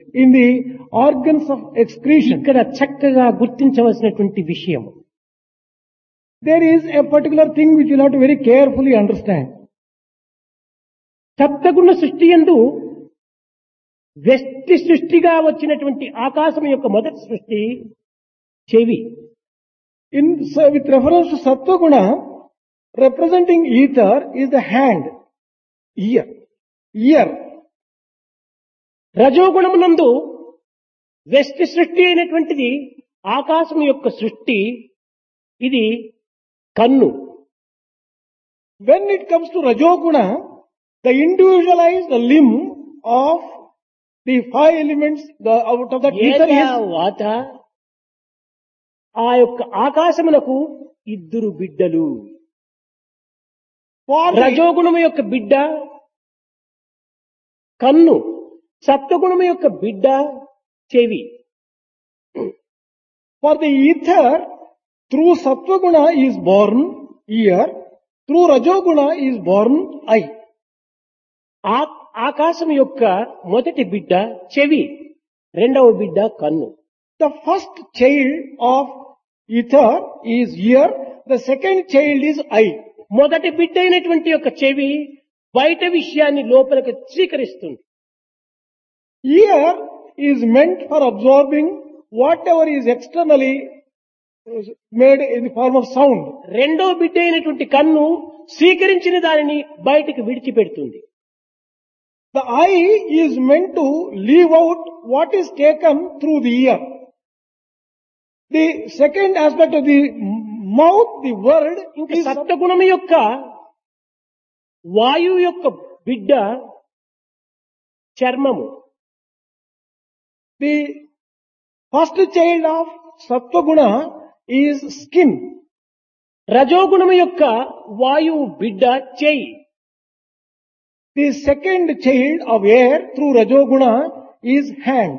in the organs of excretion. ఇక్కడ చక్కగా గుర్తించవలసినటువంటి విషయం There is a particular thing which you'll have to very carefully understand. సప్తగుణ సృష్టి ఎందు వ్యక్తి సృష్టిగా వచ్చినటువంటి ఆకాశం యొక్క మొదటి సృష్టి చెవి In, so with reference to Sattva Guna, representing ether is the hand, ear, ear. రజోగుణమునందు వ్యక్తి సృష్టి అయినటువంటిది ఆకాశం యొక్క సృష్టి ఇది కన్ను When it comes to Rajoguna, the individualized limb of the five elements the, out of that ether ఏతా is వాత ఆ యొక్క ఆకాశమునకు ఇద్దరు బిడ్డలు for the, రజోగుణము యొక్క బిడ్డ కన్ను సప్తగుణము యొక్క బిడ్డ చెవి for the ether through Sattva Guna is born ear, through Rajoguna is born eye. ఆ- ఆకాశం యొక్క మొదటి బిడ్డ చెవి రెండవ బిడ్డ కన్ను The first child of ether is ear, the second child is eye. మొదటి బిడ్డ అయినటువంటి యొక్క చెవి బయట విషయాన్ని లోపలికి స్వీకరిస్తుంది Ear is meant for absorbing whatever is externally made in the form of sound. రెండో బిడ్డ అయినటువంటి కన్ను స్వీకరించిన దానిని బయటికి విడిచిపెడుతుంది The eye is meant to leave out what is taken through the ear. The second aspect of the mouth, the word, ఇంకా is సప్తగుణము యొక్క వాయువు యొక్క బిడ్డ చర్మము the first child of Sattva Guna is skin. రజోగుణము యొక్క వాయువు బిడ్డ చేయి The second child of air through Rajoguna is hand.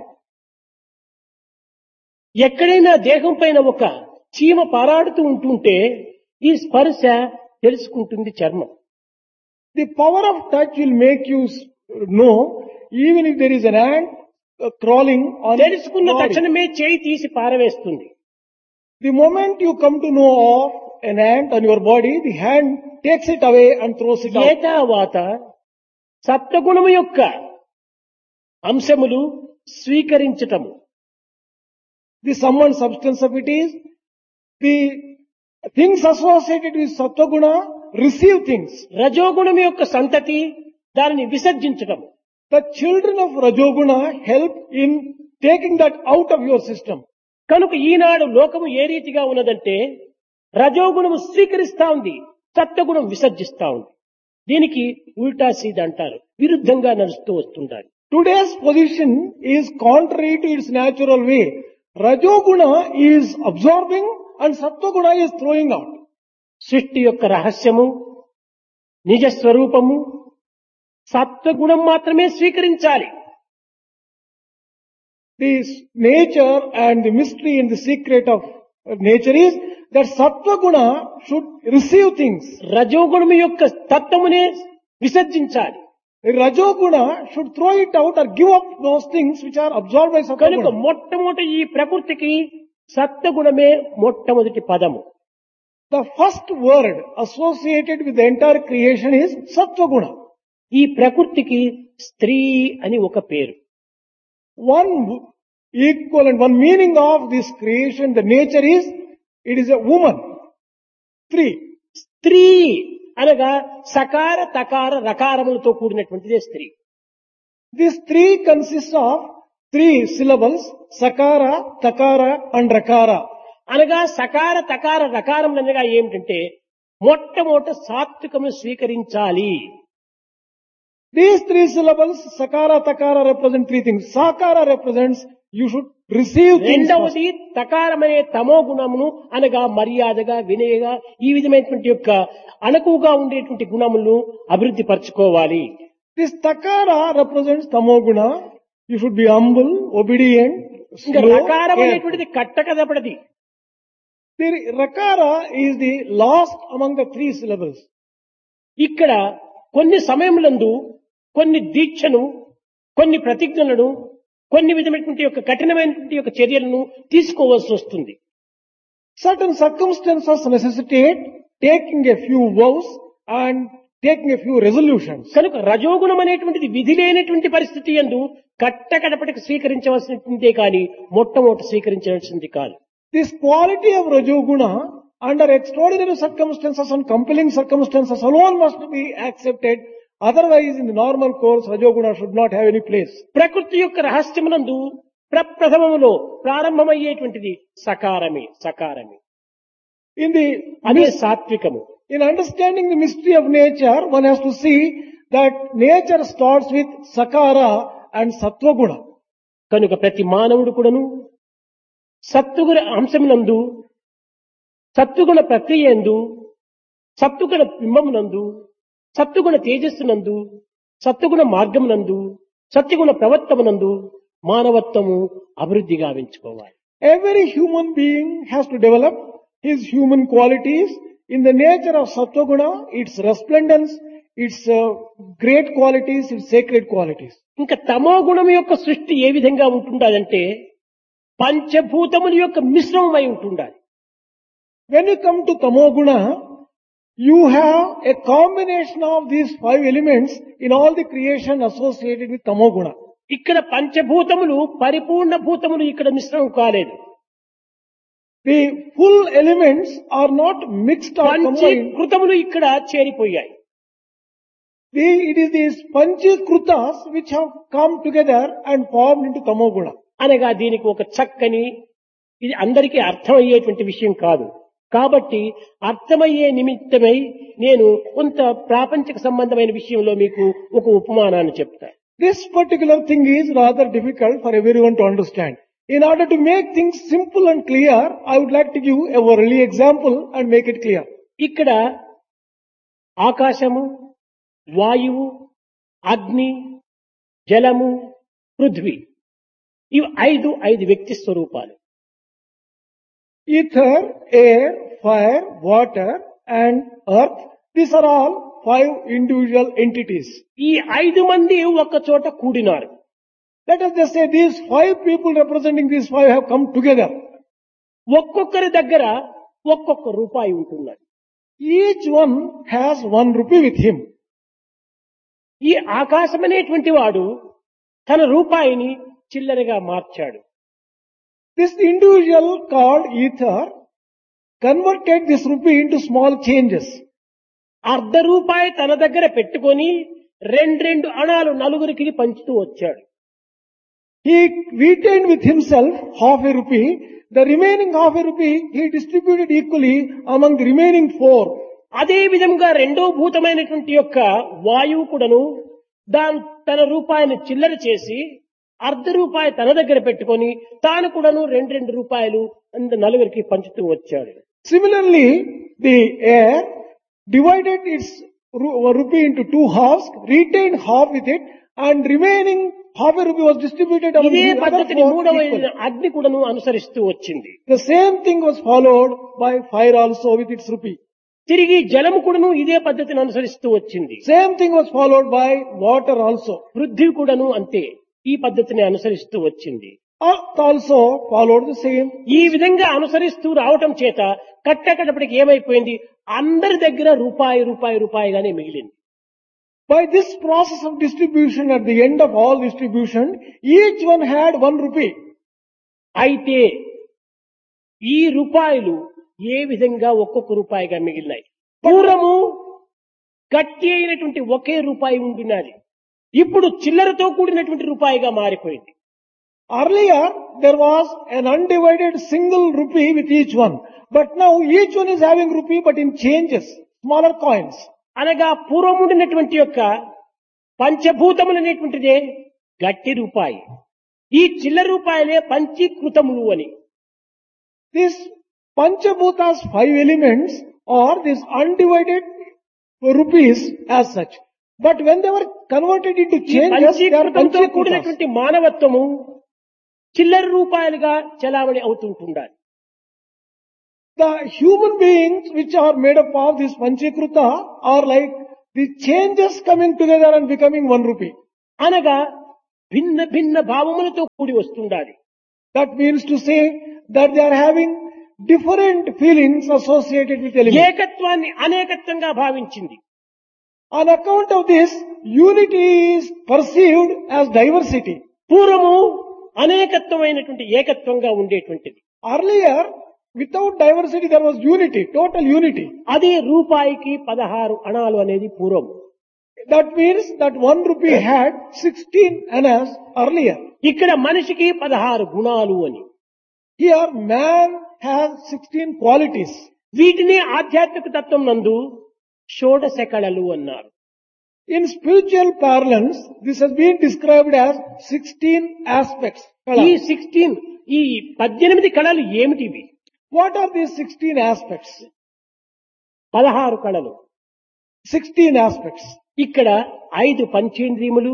ఎక్కడైనా దేహం పైన ఒక చీమ పారాడుతూ ఉంటుంటే ఈ స్పర్శ తెలుసుకుంటుంది చర్మం The power of touch will make you s- know even if there is an ant uh, crawling on తెలుసుకున్న body. తక్షణమే చేయి తీసి పారవేస్తుంది The moment you come to know of an ant on your body, the hand takes it away and throws it out. ఏతావాత సప్తగుణము యొక్క అంశములు స్వీకరించటము The sum and substance of it is the things associated with Sattva Guna receive things. రజోగుణము యొక్క సంతతి దానిని విసర్జించటము The children of Rajoguna help in taking that out of your system. కనుక ఈనాడు లోకము ఏ రీతిగా ఉన్నదంటే రజోగుణము స్వీకరిస్తా ఉంది సత్వగుణం విసర్జిస్తా ఉంది దీనికి ఉల్టా సీద్ అంటారు విరుద్ధంగా నడుస్తూ వస్తుంటారు Today's position is contrary to its natural way. Rajoguna is absorbing and Sattva is throwing out. సృష్టి యొక్క రహస్యము నిజ స్వరూపము సత్వగుణం మాత్రమే స్వీకరించాలి The nature and the mystery and the secret of nature is that Sattva Guna should receive things. రజోగుణము యొక్క తత్వమునే విసర్జించాలి Rajoguna should throw it out or give up those things which are absorbed by Sattva కనుక Guna. మొట్టమొదటి ఈ ప్రకృతికి సత్వగుణమే మొట్టమొదటి పదము The first word associated with the entire creation is Sattva Guna. ఈ ప్రకృతికి స్త్రీ అని ఒక పేరు One equivalent, one meaning of this creation, the nature is, it is a woman. Three. స్త్రీ అనగా సకార తకార రకారములతో కూడినటువంటిదే స్త్రీ This three consists of three syllables, Sakara, Takara and Rakara. అనగా సకార తకార రకారములు అనగా ఏమిటంటే మొట్టమొదట సాత్వికమును స్వీకరించాలి These three syllables, Sakara, Takara represent three things. Sakara represents you should receive things. first. రెండవది తకారమనే తమో గుణమును అనగా మర్యాదగా వినయగా ఈ విధమైనటువంటి యొక్క అణకువగా ఉండేటువంటి గుణములను అభివృద్ధి పరచుకోవాలి This Takara represents Tamoguna. You should be humble, obedient, ఇంకా slow, రకారం careful. అనేటువంటిది కట్టకదపడది The Rakara is the last among the three syllables. ఇక్కడ కొన్ని సమయములందు కొన్ని దీక్షను కొన్ని ప్రతిజ్ఞలను కొన్ని విధమైనటువంటి యొక్క కఠినమైనటువంటి యొక్క చర్యలను తీసుకోవాల్సి వస్తుంది Certain circumstances necessitate taking a few vows and taking a few resolutions. కనుక రజోగుణం అనేటువంటిది విధి లేనటువంటి పరిస్థితి ఎందు కట్టకడపటికి స్వీకరించవలసినదే కానీ మొట్టమొదటి స్వీకరించవలసింది కాదు This quality of Rajoguna under extraordinary circumstances and compelling circumstances alone must be accepted. Otherwise, in the normal course, Rajoguna should not have any place. ప్రకృతి యొక్క రహస్యమునందు ప్రప్రథమములో ప్రారంభమయ్యేటువంటిది సకారమే సకారమే In the అదే సాత్వికము in understanding the mystery of nature, one has to see that nature starts with Sakara and Satvaguna. కనుక ప్రతి మానవుడు కూడాను సత్వగుణ అంశమునందు సత్వగుణ ప్రక్రియ ఎందు సత్వగుణ బింబమునందు సత్వగుణ తేజస్సునందు సత్వగుణ మార్గమునందు సత్యగుణ ప్రవర్తమునందు మానవత్వము అభివృద్ధి గావించుకోవాలి Every human being has to develop his human qualities in the nature of Satvaguna, its resplendence, its uh, great qualities, its sacred qualities. ఇంకా తమో గుణం యొక్క సృష్టి ఏ విధంగా ఉంటుండాలంటే పంచభూతముల యొక్క మిశ్రమమై ఉంటుండాలి When you come to Tamoguna, you have a combination of these five elements in all the creation associated with Tamoguna. ఇక్కడ పంచభూతములు పరిపూర్ణ భూతములు ఇక్కడ మిశ్రమం కాలేదు The full elements are not mixed or combined. పంచీకృతములు ఇక్కడ చేరిపోయాయి The, it is these Panchikrutas which have come together and formed into Tamoguna. అనగా దీనికి ఒక చక్కని ఇది అందరికీ అర్థమయ్యేటువంటి విషయం కాదు కాబట్టి అర్థమయ్యే నిమిత్తమై నేను కొంత ప్రాపంచిక సంబంధమైన విషయంలో మీకు ఒక ఉపమానాన్ని చెప్తా This particular thing is rather difficult for everyone to understand. In order to make things simple and clear, I would like to give a worldly example and make it clear. ఇక్కడ ఆకాశము వాయువు అగ్ని జలము పృథ్వీ ఇవి ఐదు ఐదు వ్యక్తి స్వరూపాలు Ether, air, fire, water and earth, these are all five individual entities. ఈ ఐదు మంది ఒక చోట కూడినారు Let us just say these five people representing these five have come together. ఒక్కొక్కరి దగ్గర ఒక్కొక్క రూపాయి ఉంటున్నది Each one has one rupee with him. ఈ ఆకాశం అనేటువంటి వాడు తన రూపాయిని చిల్లరగా మార్చాడు This individual called ether converted this rupee into small changes. అర్ధ రూపాయి తన దగ్గర పెట్టుకొని రెండు రెండు అణాలు నలుగురికి పంచుతూ వచ్చాడు He retained with himself half a rupee. The remaining half a rupee he distributed equally among the remaining four. అదే విధంగా రెండో భూతమైనటువంటి యొక్క వాయువు కూడాను దాని తన రూపాయిని చిల్లర చేసి అర్ధ రూపాయి తన దగ్గర పెట్టుకొని తాను కూడాను రెండు రెండు రూపాయలు అంద నలుగురికి పంచుతూ వచ్చాడు Similarly, the air divided its ru- rupee into two halves, retained half with it, and remaining half a rupee was distributed among ఇదే the other పద్ధతిని four మూడవ equally. అగ్ని కూడాను అనుసరిస్తూ వచ్చింది The same thing was followed by fire also with its rupee. తిరిగి జలము కూడాను ఇదే పద్ధతిని అనుసరిస్తూ వచ్చింది Same thing was followed by water also. Prithvi కూడాను అంతే ఈ పద్ధతిని అనుసరిస్తూ వచ్చింది Earth also followed the same. ఈ విధంగా అనుసరిస్తూ రావటం చేత కట్టకటప్పటికి ఏమైపోయింది అందరి దగ్గర రూపాయి రూపాయి రూపాయిగానే మిగిలింది By this process of distribution, at the end of all distribution, each one had one rupee. అయితే ఈ రూపాయలు ఏ విధంగా ఒక్కొక్క రూపాయిగా మిగిలినాయి పూర్వము గట్టి అయినటువంటి ఒకే రూపాయి ఉండినది ఇప్పుడు చిల్లరతో కూడినటువంటి రూపాయిగా మారిపోయింది Earlier, there was an undivided single rupee with each one. But now each one is having rupee but in changes, smaller coins. అనగా పూర్వం ఉండినటువంటి యొక్క పంచభూతములు అనేటువంటిదే గట్టి రూపాయి ఈ చిల్లర రూపాయలే పంచీకృతములు అని This Panchabhutas five elements are these undivided rupees as such. But when they were converted into ఈ changes, they are పంచీకృతంతో Panchikrutas. కూడినటువంటి మానవత్వము చిల్లర రూపాయలుగా చలామణి అవుతుంటుండాలి The human beings which are made up of this Panchikruta are like the changes coming together and becoming one rupee. అనగా భిన్న భిన్న భావములతో కూడి వస్తుండాలి That means to say that they are having different feelings associated with elements. ఏకత్వాన్ని అనేకత్వంగా భావించింది On account of this, unity is perceived as diversity. పూర్వము అనేకత్వమైనటువంటి ఏకత్వంగా ఉండేటువంటిది Earlier, without diversity, there was unity, total unity. అది రూపాయికి పదహారు అణాలు అనేది పూర్వం That means that one rupee had 16 annas earlier. ఇక్కడ మనిషికి పదహారు గుణాలు అని Here, man has 16 qualities. వీటిని ఆధ్యాత్మిక తత్వం నందు షోడశ కళలు అన్నారు In spiritual parlance, this has been described as 16 aspects. ఈ సిక్స్టీన్ ఈ పద్దెనిమిది కళలు ఏమిటివి What are these 16 aspects? పదహారు కళలు 16 aspects. ఇక్కడ ఐదు పంచేంద్రియములు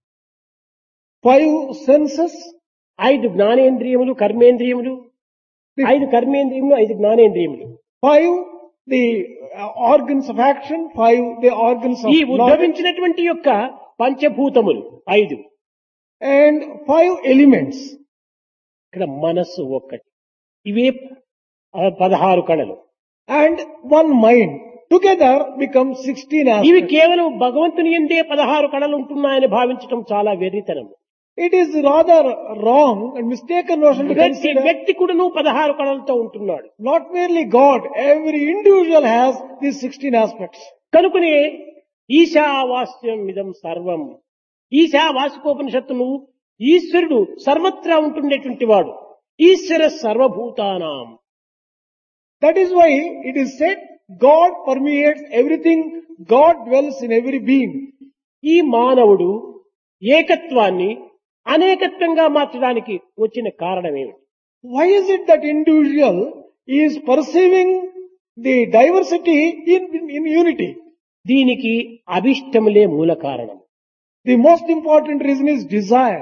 Five senses, ఐదు జ్ఞానేంద్రియములు కర్మేంద్రియములు ఐదు కర్మేంద్రియములు ఐదు జ్ఞానేంద్రియములు five the uh, organs of action, five the organs of ఈ knowledge, ఉద్భవించినటువంటి యొక్క పంచభూతములు ఐదు and five elements. ఇక్కడ మనస్సు ఒక్కటి ఇవే ఆ, పదహారు కళలు And one mind. Together become 16 ఇవి aspects. కేవలం భగవంతుని ఎందే పదహారు కళలు ఉంటున్నాయని భావించడం చాలా వెర్రితనం It is rather wrong and mistaken notion to వ్యక్తి consider వ్యక్తి కూడాను పదహారు కళలతో ఉంటున్నాడు not merely God, every individual has these 16 aspects. కనుకనే ఈశావాస్యం ఇదం సర్వం ఈశావాసికోపనిషత్తును ఈశ్వరుడు సర్వత్రా ఉంటుండేటువంటి వాడు ఈశ్వర సర్వభూతానాం That is why it is said God permeates everything, God dwells in every being. ఈ మానవుడు ఏకత్వాన్ని అనేకత్వంగా మార్చడానికి వచ్చిన కారణమేమిటి Why is it that individual is perceiving the diversity in, in, in unity? దీనికి అభిష్టములే మూల కారణం The most important reason is desire.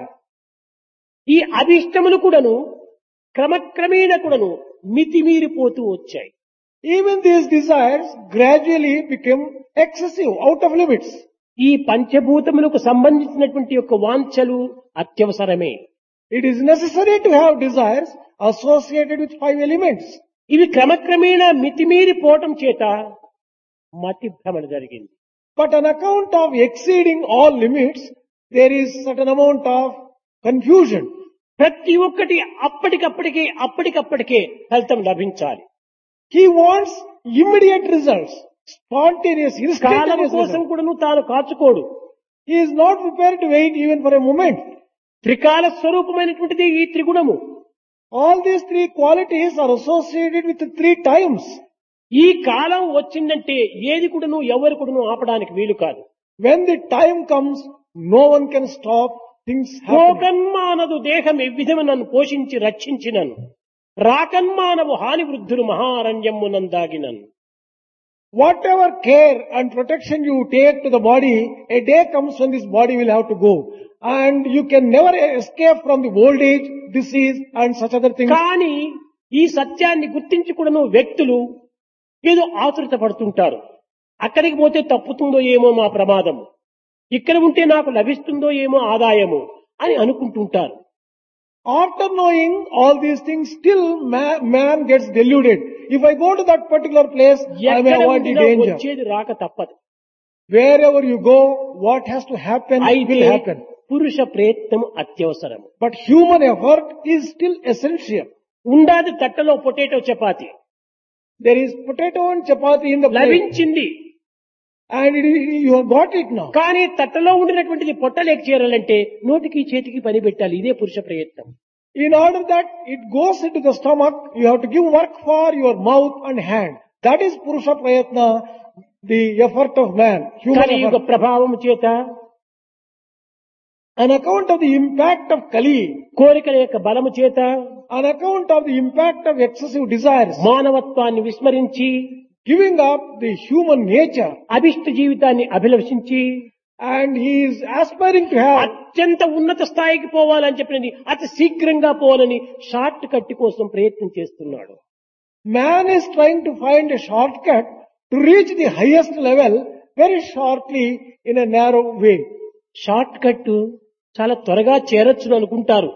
ఈ అభిష్టములు కూడాను క్రమక్రమేణ కూడాను మితిమీరిపోతూ వచ్చాయి Even these desires gradually become excessive, out of limits. ఈ పంచభూతములకు సంబంధించినటువంటి యొక్క వాంఛలు అత్యవసరమే It is necessary to have desires associated with five elements. ఇవి క్రమక్రమేణా మితిమీరిపోవటం చేత మతి భ్రమణ జరిగింది But on account of exceeding all limits, there is certain amount of confusion. ప్రతి ఒక్కటి అప్పటికప్పటికే అప్పటికప్పటికే ఫలితం లభించాలి He wants immediate results, spontaneous, column instantaneous కోసం results. కూడాను తాను కాచుకోడు He is not prepared to wait even for a moment. త్రికాల స్వరూపమైనటువంటిది ఈ త్రిగుణము All these three qualities are associated with the three times. ఈ కాలం వచ్చిందంటే ఏది కూడాను ఎవరు కూడాను ఆపడానికి వీలు కాదు When the time comes, no one can stop things happening. పోకన్మానదు దేహం ఎవ్విధము నన్ను పోషించి రక్షించినను రాకన్మానవు హాని వృద్ధులు మహారణ్యమునందాగినను Whatever care and protection you take to the body, a day comes when this body will have to go. And you can never escape from the old age, disease and such other things. కానీ ఈ సత్యాన్ని గుర్తించి కూడాను వ్యక్తులు ఏదో ఆతృత పడుతుంటారు అక్కడికి పోతే తప్పుతుందో ఏమో మా ప్రమాదము ఇక్కడ ఉంటే నాకు లభిస్తుందో ఏమో ఆదాయము అని అనుకుంటుంటారు After knowing all these things, still man, man gets deluded. If I go to that particular place, I may ఎక్కడ avoid the ఉండినా danger. వచ్చేది రాక తప్పదు Wherever you go, what has to happen అయితే will happen. పురుష ప్రయత్నం అత్యవసరం But human effort is still essential. ఉండాది తట్టలో పొటాటో చపాతి There is potato and chapati in the plate. లభించింది And it, is- you have got it now. కానీ తట్టలో ఉండినటువంటిది పొట్టలేక చేరాలంటే నోటికి చేతికి పని పెట్టాలి ఇదే పురుష ప్రయత్నం In order that it goes into the stomach, you have to give work for your mouth and hand. That is Purusha Prayatna, the effort of man, human కలియుగ effort. ప్రభావం చేత On account of the impact of Kali, కోరికల యొక్క బలము చేత on account of the impact of excessive desires, మానవత్వాన్ని విస్మరించి giving up the human nature, అభిష్ట జీవితాన్ని అభిలషించి and he is aspiring to have, అత్యంత ఉన్నత స్థాయికి పోవాలని చెప్పినది అతి శీఘ్రంగా పోవాలని షార్ట్ కట్ కోసం ప్రయత్నం చేస్తున్నాడు man is trying to find a shortcut to reach the highest level very shortly in a narrow way. Shortcut చాలా త్వరగా చేరొచ్చును అనుకుంటారు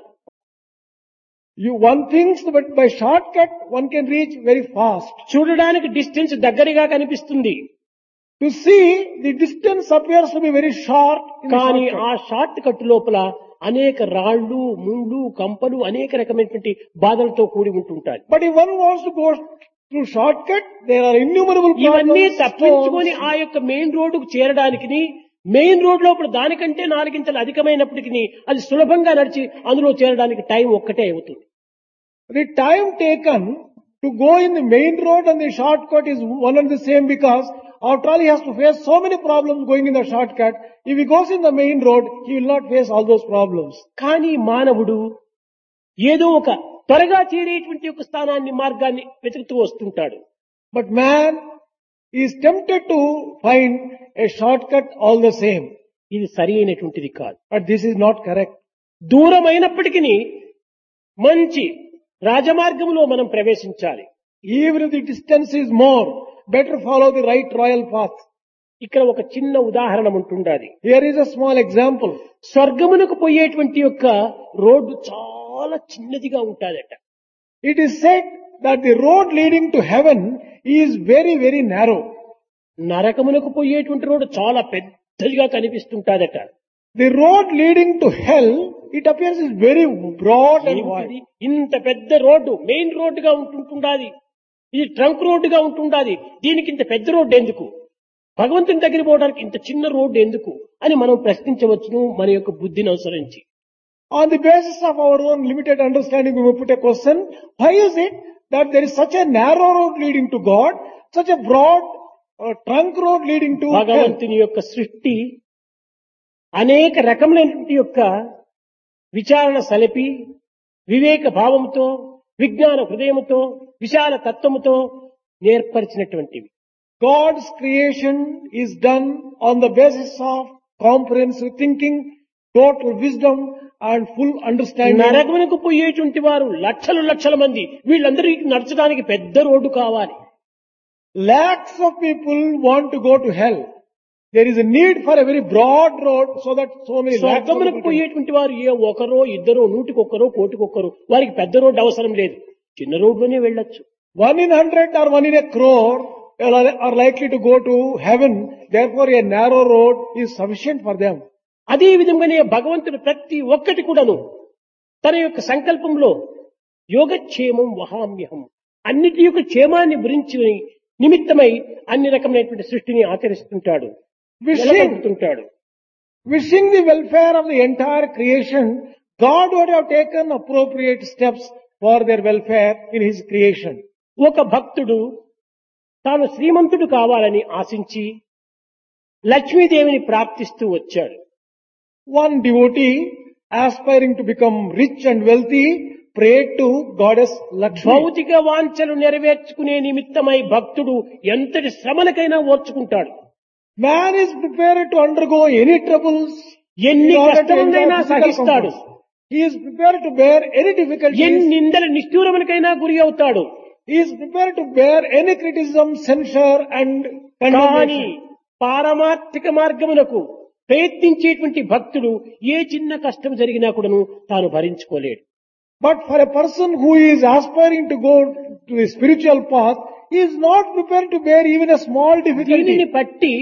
You one thinks that by shortcut one can reach very fast. చూడడానికి distance దగ్గరగా కనిపిస్తుంది To see, the distance appears to be very short. In the కానీ shortcut. ఆ shortcut లోపల అనేక రాళ్ళు ముళ్ళు కంపలు అనేక రకమైనటువంటి బాధలతో కూడి ఉంటుంటాయి But if one wants to go through shortcut, there are innumerable ఇవన్నీ problems. తప్పించుకొని stones. ఆ యొక్క మెయిన్ రోడ్డుకు చేరడానికి మెయిన్ రోడ్ లోపల దానికంటే నాలుగింతలు అధికమైనప్పటికీ అది సులభంగా నడిచి అందులో చేరడానికి టైం ఒక్కటే అవుతుంది The time taken to go in the main road and the shortcut is one and the same because after all he has to face so many problems going in the shortcut. If he goes in the main road, he will not face all those problems. కానీ మానవుడు ఏదో ఒక త్వరగా చేరేటువంటి ఒక స్థానాన్ని మార్గాన్ని వెతుకుతూ వస్తుంటాడు But man is tempted to find a shortcut all the same. ఇది సరి అయినటువంటిది కాదు But this is not correct. దూరమైనప్పటికీ మంచి రాజమార్గంలో మనం ప్రవేశించాలి Even if the distance is more, better follow the right royal path. ఇక్కడ ఒక చిన్న ఉదాహరణ ఉంటుండాలి Here is a small example. స్వర్గమునకు పోయేటువంటి యొక్క రోడ్డు చాలా చిన్నదిగా ఉంటాదట It is said that the road leading to heaven is very, very narrow. నరకమునకు పోయేటువంటి రోడ్డు చాలా పెద్దదిగా కనిపిస్తుంటాదట The road leading to hell, it appears is very broad and ఏమిటిది? wide. ఇంత పెద్ద రోడ్డు మెయిన్ రోడ్డుగా ఉంటుంటుండాది ఇది ట్రంక్ రోడ్డుగా ఉంటుండాది దీనికి ఇంత పెద్ద రోడ్డు ఎందుకు భగవంతుని దగ్గర పోవడానికి ఇంత చిన్న రోడ్డు ఎందుకు అని మనం ప్రశ్నించవచ్చును మన యొక్క బుద్ధిని అనుసరించి On the basis of our own limited understanding, we may put a question, why is it that there is such a narrow road leading to God, such a broad uh, trunk road leading to hell? భగవంతుని యొక్క సృష్టి అనేక రకములైనటువంటి యొక్క విచారణ సలిపి వివేక భావంతో విజ్ఞాన హృదయముతో విశాల తత్వముతో నేర్పరిచినటువంటివి God's creation is done on the basis of comprehensive thinking, total wisdom and full understanding. నరకమునకు పోయేటువంటి వారు లక్షలు లక్షల మంది వీళ్ళందరికీ నడచడానికి పెద్ద రోడ్డు కావాలి Lakhs of people want to go to hell. There is a need for a very broad road so that so many lakhs of స్వర్గమునకు people can- పోయేటువంటి వారు ఏ ఒకరో ఇద్దరో నూటికొక్కరో కోటికొక్కరో వారికి పెద్ద రోడ్డు అవసరం లేదు చిన్న రోడ్లోనే వెళ్ళొచ్చు One in hundred or one in a crore are are likely to go to heaven. Therefore, a narrow road is sufficient for them. అదే విధంగానే భగవంతుడు ప్రతి ఒక్కటి కూడాను తన యొక్క సంకల్పంలో యోగక్షేమం వహామ్యహం అన్నిటి యొక్క క్షేమాన్ని గురించి నిమిత్తమై అన్ని రకమైనటువంటి సృష్టిని ఆచరిస్తుంటాడు Wishing, నెలకొల్పుతుంటాడు wishing the welfare of the entire creation, God would have taken appropriate steps for their welfare in His creation. ఒక భక్తుడు తాను శ్రీమంతుడు కావాలని ఆశించి లక్ష్మీదేవిని ప్రార్థిస్తూ వచ్చాడు One devotee, aspiring to become rich and wealthy, prayed to Goddess Lakshmi. భౌతిక వాంఛలు నెరవేర్చుకునే నిమిత్తమై భక్తుడు ఎంతటి శ్రమలకైనా ఓర్చుకుంటాడు Man is prepared to undergo any troubles. ఎన్ని in order to కష్టములైనా enjoy physical సహిస్తాడు comforts. He is prepared to bear any difficulties. ఎన్ని నిందల నిష్ఠూరములకైనా గురి అవుతాడు He is prepared to bear any criticism, censure and కానీ condemnation. పారమార్థిక మార్గమునకు ప్రయత్నించేటువంటి భక్తుడు ఏ చిన్న కష్టం జరిగినా కూడాను తాను భరించుకోలేడు But for a person who is aspiring to go to the spiritual path, he is not prepared to bear even a small దీనిని difficulty. బట్టి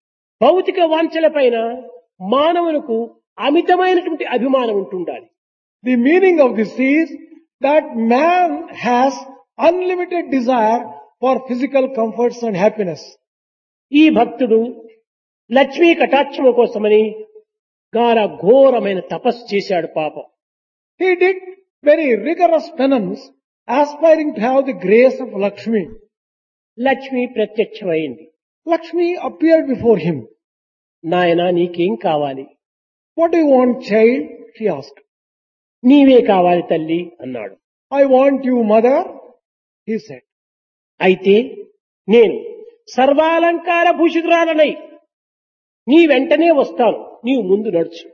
భౌతిక వాంఛల పైన మానవులకు అమితమైనటువంటి అభిమానం ఉంటుండాలి The meaning of this is that man has unlimited desire for physical comforts and happiness. ఈ భక్తుడు లక్ష్మీ కటాక్షము కోసమని గార ఘోరమైన తపస్సు చేశాడు పాపం He did very rigorous penance, aspiring to have the grace of Lakshmi. Lakshmi ప్రత్యక్షమైంది Lakshmi appeared before him. నాయన నీకేం కావాలి What do you want, child? She asked. నీవే కావాలి తల్లి అన్నాడు I want you, mother, he said. అయితే నేను సర్వాలంకార భూషితురాలనై నీ వెంటనే వస్తాను నీవు ముందు నడుచు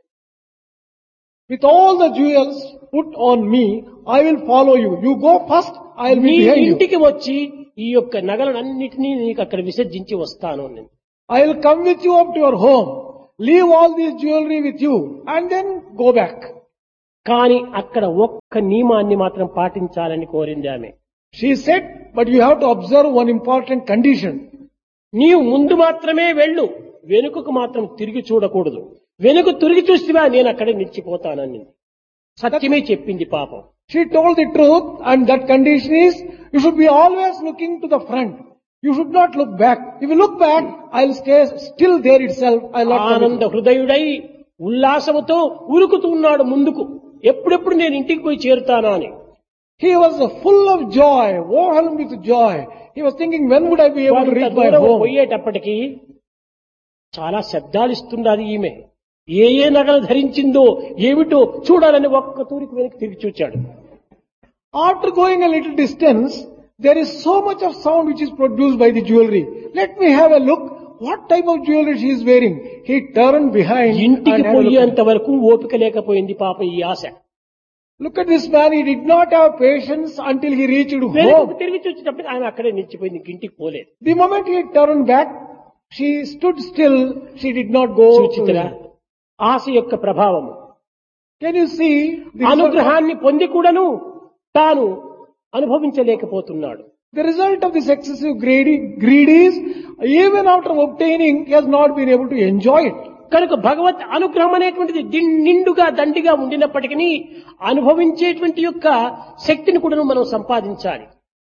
With all the jewels put on me, I will follow you. You go first, I will నీ be behind you. ఇంటికి వచ్చి ఈ యొక్క నగలన్నిటినీ నీకు అక్కడ విసర్జించి వస్తాను నేను I will come with you up to your home leave all this jewelry with you and then go back. కానీ అక్కడ ఒక్క నియమాన్ని మాత్రం పాటించాలని కోరింది ఆమె She said, but you have to observe one important condition. నీవు ముందు మాత్రమే వెళ్ళు వెనుకకు మాత్రం తిరిగి చూడకూడదు వెనుక తిరిగి చూస్తేవా నేను అక్కడే నిలిచిపోతానని సత్యమే చెప్పింది పాపం She told the truth and that condition is you should be always looking to the front. You should not look back. If you look back, I'll stay still there itself. I'll not come ఆనంద with you. హృదయుడై ఉల్లాసముతో ఉరుకుతూ ఉన్నాడు ముందుకు ఎప్పుడెప్పుడు నేను ఇంటికి పోయి చేరుతానా అని He was full of joy, overwhelmed with joy. He was thinking, when would I be able to కొంత reach my దూరం home? పోయేటప్పటికి చాలా శబ్దాలు ఇస్తుండాలి ఈమె ఏ ఏ నగలు ధరించిందో ఏమిటో చూడాలని ఒక్క తూరికి వెనక్కి తిరిగి చూచాడు After going a little distance, there is so much of sound which is produced by the jewelry. Let me have a look. What type of jewelry she is wearing? He turned behind ఇంటికి and had a look. పోయేంత వరకు ఓపిక లేకపోయింది పాపం ఈ ఆశ Look at this man. He did not have patience until he reached వెనుకకు home. తిరిగి చూసేటప్పటికి ఆయన అక్కడే నిలిచిపోయింది ఇంక ఇంటికి పోలేదు The moment he turned back, she stood still. She did not go. to చూచితరా him. ఆశ యొక్క ప్రభావము Can you see the result, అనుగ్రహాన్ని పొంది కూడాను తాను అనుభవించలేకపోతున్నాడు the result of this excessive greedy, greed is even after obtaining, he has not been able to enjoy it. కనుక భగవత్ అనుగ్రహం అనేటువంటిది దిన్- నిండుగా దండిగా ఉండినప్పటికీ అనుభవించేటువంటి యొక్క శక్తిని కూడా మనం సంపాదించాలి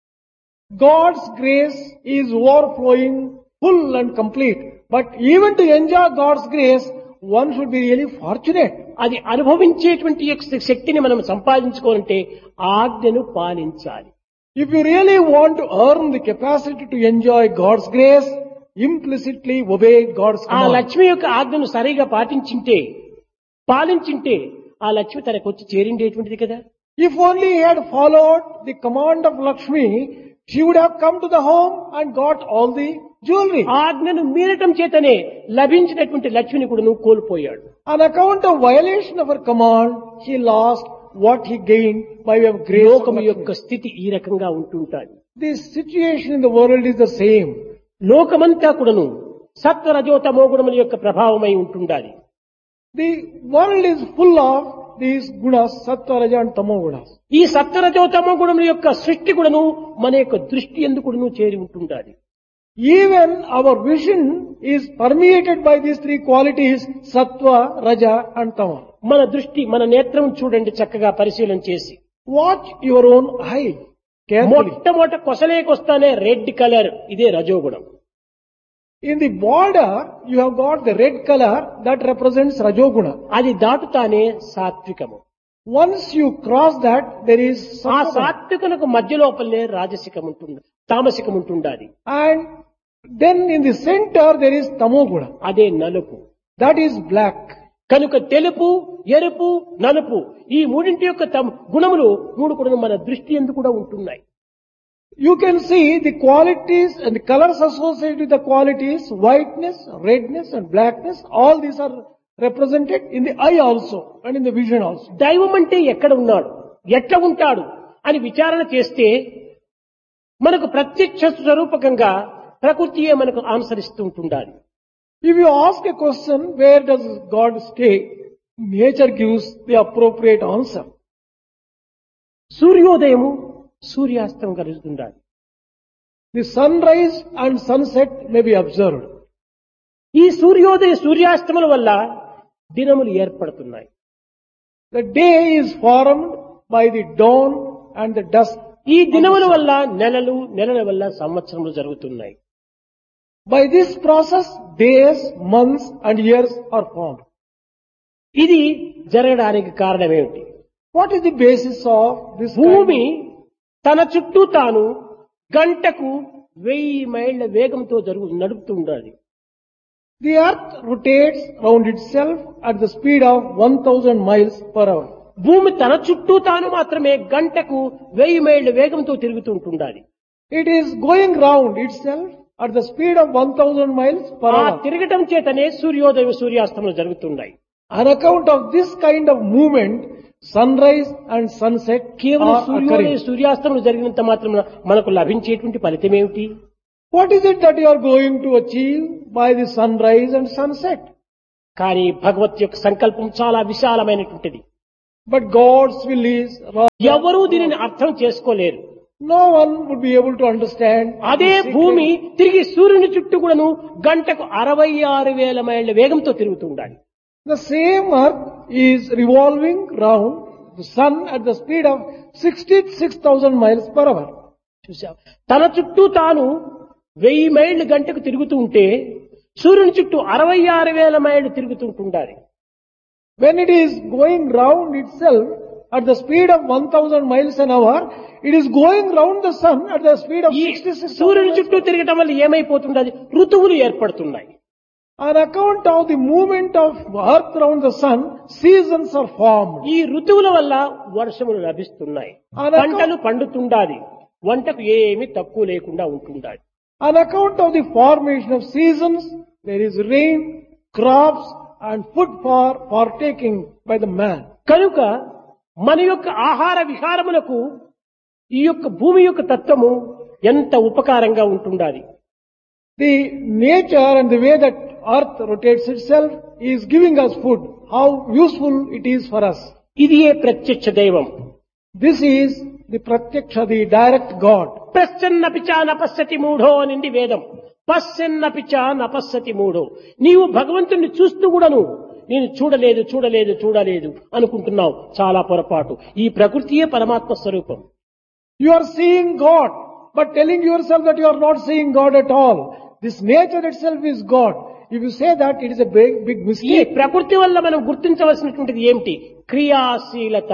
God's grace is overflowing, full and complete. But even to enjoy God's grace, one should be really fortunate. అది అనుభవించేటువంటి యొక్క శక్తిని మనం సంపాదించుకోవాలంటే ఆజ్ఞను పాలించాలి If you really want to earn the capacity to enjoy God's grace, implicitly obey God's ఆ command. Lakshmi యొక్క ఆజ్ఞను సరిగా పాటించింటే పాలించింటే ఆ లక్ష్మి తనకు వచ్చి చేరిండేటువంటిది కదా If only he had followed the command of Lakshmi, she would have come to the home and got all the jewelry. ఆజ్ఞను మీరటం చేతనే లభించినటువంటి లక్ష్మిని కూడా నువ్వు కోల్పోయాడు On account of violation of her command, he lost what he gained by way of grace. of లోకము Lakshmi. యొక్క స్థితి ఈ రకంగా ఉంటుంటాది The situation in the world is the same. లోకమంతా కూడాను సత్వరజోతమో గుణముల యొక్క ప్రభావమై ఉంటుండాలి The world is full of these gunas, sattva, raja and tamo gunas. ఈ సత్వరజోతమో గుణముల యొక్క సృష్టి కూడాను మన యొక్క దృష్టి ఎందుకు కూడాను చేరి ఉంటుండాలి Even our vision is permeated by these three qualities, sattva, raja and tama. మన దృష్టి మన నేత్రం చూడండి చక్కగా పరిశీలన చేసి Watch your own eye carefully. మొట్టమొదట కొసలేకొస్తానే రెడ్ కలర్ ఇదే రజోగుణం In the border, you have got the red color that represents rajoguna. అది దాటుతానే సాత్వికము Once you cross that, there is ఆ sattva. సాత్వికనకు మధ్య లోపలనే రాజసికం ఉంటుంది తామసికం ఉంటుండాలి And then in the center, there is tamoguna. అదే నలుపు That is black. కనుక తెలుపు ఎరుపు నలుపు ఈ మూడింటి యొక్క తమ- గుణములు మూడు కూడా మన దృష్టి ఎందుకు కూడా ఉంటున్నాయి You can see the qualities and the colors associated with the qualities, whiteness, redness and blackness, all these are represented in the eye also and in the vision also. దైవం అంటే ఎక్కడ ఉన్నాడు ఎట్లా ఉంటాడు అని విచారణ చేస్తే మనకు ప్రత్యక్ష స్వరూపకంగా ప్రకృతియే మనకు ఆన్సరిస్తూ ఉంటుండాలి If you ask a question, where does God stay? Nature gives the appropriate answer. సూర్యోదయము సూర్యాస్తం కలుగుతుండాలి The sunrise and sunset may be observed. ఈ సూర్యోదయ సూర్యాస్తముల వల్ల దినములు ఏర్పడుతున్నాయి The day is formed by the dawn and the dusk. ఈ దినముల వల్ల నెలలు నెలల వల్ల సంవత్సరములు జరుగుతున్నాయి By this process, days, months and years are formed. ఇది జరగడానికి కారణమేమిటి What is the basis of this kind భూమి తన చుట్టూ తాను గంటకు వెయ్యి మైళ్ళ వేగంతో జరుగు నడుపుతూ ఉండాలి The earth rotates round itself at the speed of 1000 miles per hour. భూమి తన చుట్టూ తాను మాత్రమే గంటకు వెయ్యి మైళ్ళ వేగంతో తిరుగుతూ ఉంటుండాలి It is going round itself at the speed of 1000 miles per ఆ hour. తిరగటం చేతనే సూర్యోదయం సూర్యాస్తములు జరుగుతున్నాయి On account of this kind of movement, sunrise and sunset కేవలం are సూర్యోదయ occurring. సూర్యాస్తములు జరిగినంత మాత్రం మనకు లభించేటువంటి ఫలితం ఏమిటి What is it that you are going to achieve by the sunrise and sunset? కానీ భగవత్ యొక్క సంకల్పం చాలా విశాలమైనటువంటిది But God's will is wrong. ఎవరూ దీనిని అర్థం చేసుకోలేరు No one would be able to understand. అదే the secret. భూమి తిరిగి సూర్యుని చుట్టూ కూడాను గంటకు అరవై ఆరు వేల మైళ్ళ వేగంతో తిరుగుతుండాలి The same earth is revolving round the sun at the speed of 66,000 miles per hour. చూసాం తన చుట్టూ తాను వెయ్యి మైళ్ళు గంటకు తిరుగుతూ ఉంటే సూర్యుని చుట్టూ అరవై ఆరు వేల మైళ్ళు తిరుగుతుంటుండాలి When it is going round itself at the speed of 1000 miles an hour, it is going round the sun at the speed of ఈ 66,000 సూర్యుని miles. చుట్టూ తిరగటం వల్ల ఏమైపోతుండదు ఋతువులు ఏర్పడుతున్నాయి On account of the movement of earth around the sun, seasons are formed. ఈ ఋతువుల వల్ల వర్షములు లభిస్తున్నాయి అనక- పంటలు పండుతుండాలి వంటకు ఏమీ తక్కువ లేకుండా ఉంటుండాలి On account of the formation of seasons, there is rain, crops and food for partaking by the man. కనుక మన యొక్క ఆహార విహారములకు ఈ యొక్క భూమి యొక్క తత్వము ఎంత ఉపకారంగా ఉంటుండాలి The nature and the way that earth rotates itself is giving us food. How useful it is for us. ఇది ఏ ప్రత్యక్ష దైవం This is the pratyaksha, the direct God. పశ్చన్నపిచా నపశ్యతి మూఢో అనింది వేదం పశ్చన్నపిచా నపశ్యతి మూఢో నీవు భగవంతుణ్ణి చూస్తూ కూడాను నేను చూడలేదు చూడలేదు చూడలేదు అనుకుంటున్నావు చాలా పొరపాటు ఈ ప్రకృతియే పరమాత్మ స్వరూపం You are seeing God, but telling yourself that you are not seeing God at all. This nature itself is God. If you say that, it is a big, big ఈ mistake. ప్రకృతి వల్ల మనం గుర్తించవలసినటువంటిది ఏమిటి క్రియాశీలత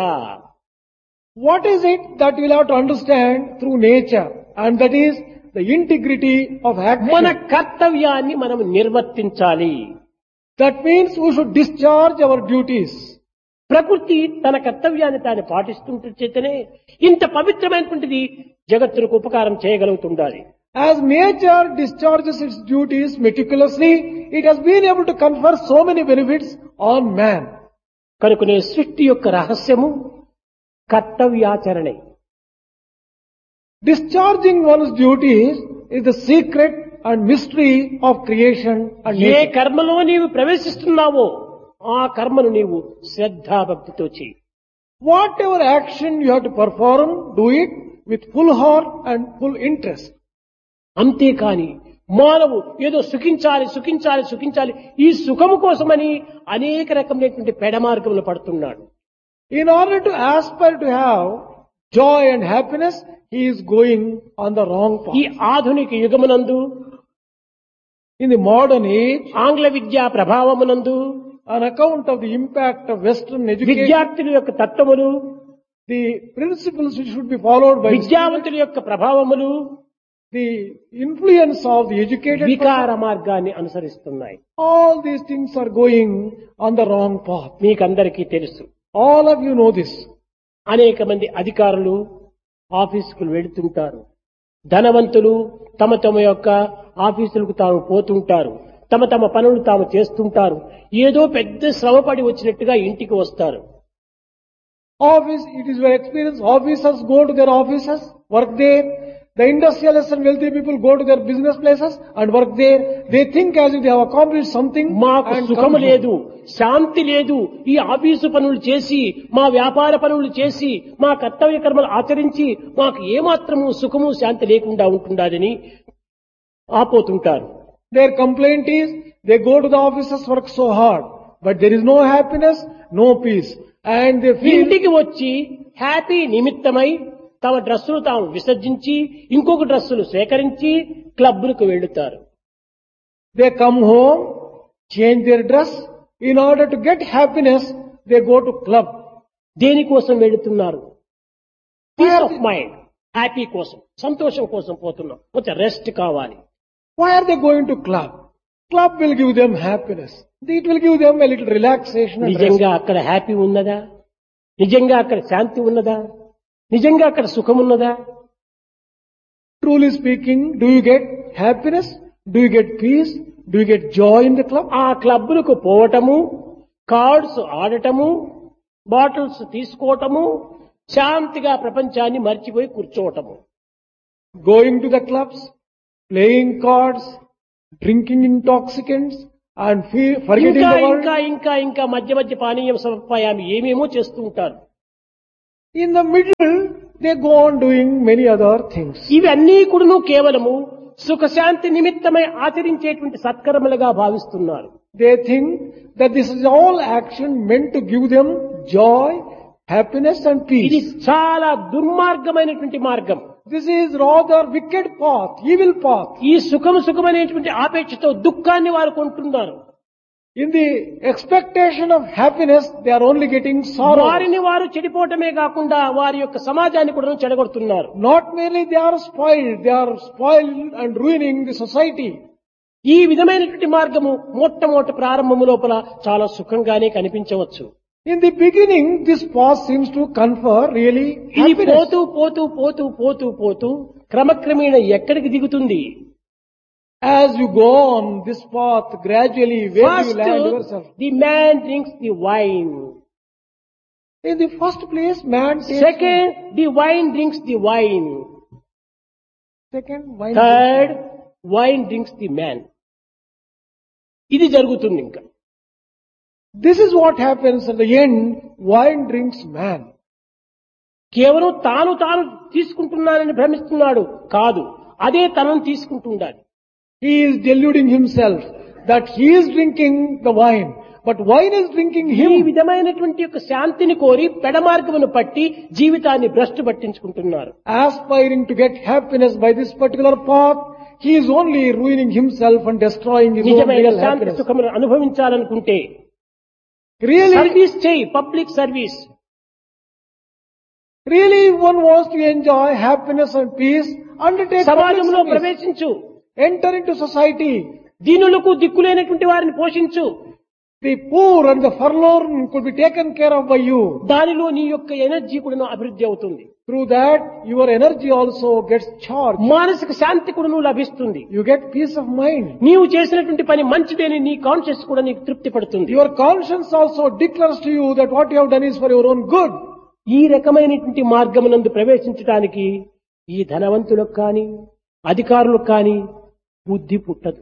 What is it that you will have to understand through nature? And that is the integrity of మన action. కర్తవ్యాన్ని మనం నిర్వర్తించాలి That means we should discharge our duties. ప్రకృతి తన కర్తవ్యాన్ని తాను పాటిస్తుంటే చేతనే ఇంత పవిత్రమైనటువంటిది జగత్తులకు ఉపకారం చేయగలుగుతుండాలి As nature discharges its duties meticulously, it has been able to confer so many benefits on man. కనుకనే సృష్టి యొక్క రహస్యము కర్తవ్యాచరణే Discharging one's duties is the secret and mystery of creation and A nature. కర్మలో నీవు ప్రవేశిస్తున్నావో ఆ కర్మను నీవు శ్రద్ధాభక్తితో చేయి Whatever action you have to perform, do it with full heart and full interest. అంతేకాని మానవు ఏదో సుఖించాలి సుఖించాలి సుఖించాలి ఈ సుఖము కోసమని అనేక రకమైనటువంటి పెడమార్గములు పడుతున్నాడు In order to aspire to have joy and happiness, he is going on the wrong ఈ path. ఆధునిక యుగమునందు In the modern age, ఆంగ్ల విద్యా ప్రభావమునందు on account of the impact of Western education, విద్యార్థుల యొక్క తత్వములు the principles which should be followed by the student, విద్యావంతుల యొక్క ప్రభావములు the influence of the educated person, వికార మార్గాన్ని అనుసరిస్తున్నాయి all these things are going on the wrong path. మీకందరికీ తెలుసు All of you know this. అనేక మంది అధికారులు ఆఫీసుకు వెళుతుంటారు ధనవంతులు తమ తమ యొక్క ఆఫీసులకు తాము పోతుంటారు తమ తమ పనులు తాము చేస్తుంటారు ఏదో పెద్ద శ్రమపడి వచ్చినట్టుగా ఇంటికి వస్తారు Office, it is your experience. Officers go to their offices, work there. The industrialists and wealthy people go to their business places and work there. They think as if they have accomplished something. మాకు and సుఖము come home. లేదు శాంతి లేదు ఈ office పనులు చేసి మా వ్యాపార పనులు చేసి మా కర్తవ్య కర్మలు ఆచరించి మాకు ఏమాత్రము సుఖము శాంతి లేకుండా ఉంటుండాలని ఆపోతుంటారు Their complaint is they go to the offices, work so hard, but there is no happiness, no peace. And they feel ఇంటికి వచ్చి హ్యాపీ నిమిత్తమై తమ డ్రస్సులు తాము విసర్జించి ఇంకొక డ్రస్సులు సేకరించి క్లబ్బులకు వెళ్తారు they come home, change their dress. In order to get happiness, they go to club. దేనికోసం వెళుతున్నారు పీస్ ఆఫ్ మైండ్ హ్యాపీ కోసం సంతోషం కోసం పోతున్నాం కొంచెం రెస్ట్ కావాలి Why are they going to club? Club will give them happiness. It will give them a little relaxation and rest. నిజంగా అక్కడ హ్యాపీ ఉన్నదా నిజంగా అక్కడ శాంతి ఉన్నదా నిజంగా అక్కడ సుఖం ఉన్నదా Truly speaking, do you get happiness? Do you get peace? Do you get joy in the club? ఆ క్లబ్బులకు పోవటము కార్డ్స్ ఆడటము బాటిల్స్ తీసుకోవటము శాంతిగా ప్రపంచాన్ని మర్చిపోయి కూర్చోవటము Going to the clubs, playing cards, drinking intoxicants and fe- forgetting ఇంకా the world. ఇంకా ఇంకా ఇంకా మధ్య మధ్య పానీయం సమర్పయామి ఏమేమో చేస్తూ ఉంటారు In the middle, they go on doing many other things. ఇవన్నీ కూడాను కేవలము సుఖశాంతి నిమిత్తమై ఆచరించేటువంటి సత్కర్మలుగా భావిస్తున్నారు They think that this is all action meant to give them joy, happiness and ఇది peace. చాలా దుర్మార్గమైనటువంటి మార్గం This is rather wicked path, evil path. ఈ సుఖం సుఖమనేటువంటి ఆపేక్షతో దుఃఖాన్ని వారు కొంటున్నారు In the expectation of happiness, they are only getting sorrow. వారిని వారు చెడిపోవటమే కాకుండా వారి యొక్క సమాజాన్ని కూడా చెడగొడుతున్నారు Not merely they are spoiled, they are spoiled and ruining the society. ఈ విధమైనటువంటి మార్గము మొట్టమొదటి ప్రారంభము లోపల చాలా సుఖంగానే కనిపించవచ్చు In the beginning, this path seems to confer really ఇది happiness. పోతూ పోతూ పోతూ పోతూ పోతూ క్రమక్రమేణ ఎక్కడికి దిగుతుంది As you go on this path, gradually, where you first land yourself. The man drinks the wine In the first place, man takes second the wine drinks the wine second wine. Third wine drinks the man ఇది జరుగుతుంది ఇంకా This is what happens at the end. Wine drinks man. కేవలం తాను తాను తీసుకుంటున్నానని భ్రమిస్తున్నాడు కాదు అదే తనను తీసుకుంటుండాలి He is deluding himself that he is drinking the wine, but wine is drinking ఈ him. విధమైనటువంటి యొక్క శాంతిని కోరి పెడమార్గమును పట్టి జీవితాన్ని భ్రష్టు పట్టించుకుంటున్నారు Aspiring to get happiness by this particular path, he is only ruining himself and destroying his own నిజమైన real శాంతి happiness. సుఖమును అనుభవించాలనుకుంటే Really, సర్వీస్ చేయి public service really, if one wants to enjoy happiness and peace, undertake public సమాజంలో service. ప్రవేశించు Enter into society. దీనులకు దిక్కులేనటువంటి వారిని పోషించు The poor and the forlorn could be taken care of by you. దానిలో నీ యొక్క energy కూడా అభివృద్ధి అవుతుంది Through that, your energy also gets charged. మానసిక శాంతి కూడా లభిస్తుంది You get peace of mind. నీవు చేసినటువంటి పని మంచిదేని నీ కాన్షియస్ కూడా నీకు తృప్తి పడుతుంది Your conscience also declares to you that what you have done is for your own good. ఈ రకమైనటువంటి మార్గమునందు ప్రవేశించడానికి ఈ ధనవంతులకు కానీ అధికారులకు కానీ బుద్ధి పుట్టదు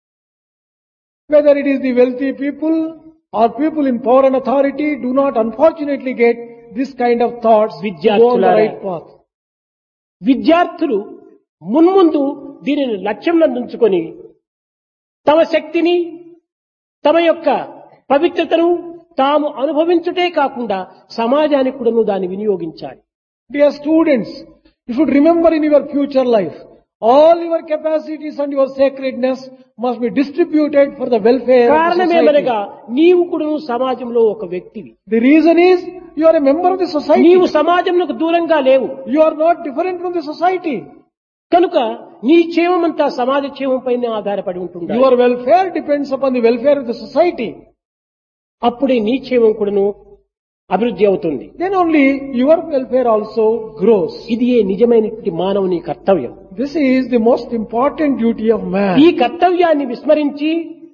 Whether it is the wealthy people or people in power and authority do not unfortunately get this kind of thoughts to go on the విద్యార్థులారా. right path. విద్యార్థులు మున్ముందు దీనిని లక్ష్యం నందుంచుకొని తమ శక్తిని తమ యొక్క పవిత్రతను తాము అనుభవించుటే కాకుండా సమాజానికి కూడా దాన్ని వినియోగించాలి Dear students, you should remember in your future life, all your capacities and your sacredness must be distributed for the welfare of the కారణమేమనగా society. నీవు కూడా సమాజంలో ఒక వ్యక్తివి The reason is you are a member of the society. నీవు సమాజంకు దూరంగా లేవు You are not different from the society. కనుక నీ క్షేమం అంతా సమాజ క్షేమం పైన ఆధారపడి ఉంటుంది Your welfare depends upon the welfare of the society. అప్పుడే నీ క్షేమం కూడాను అభివృద్ధి అవుతుంది Then only your welfare also grows. ఇది ఏ నిజమైనటువంటి మానవుని కర్తవ్యం This is the most important duty of ఈ man. కర్తవ్యాన్ని విస్మరించి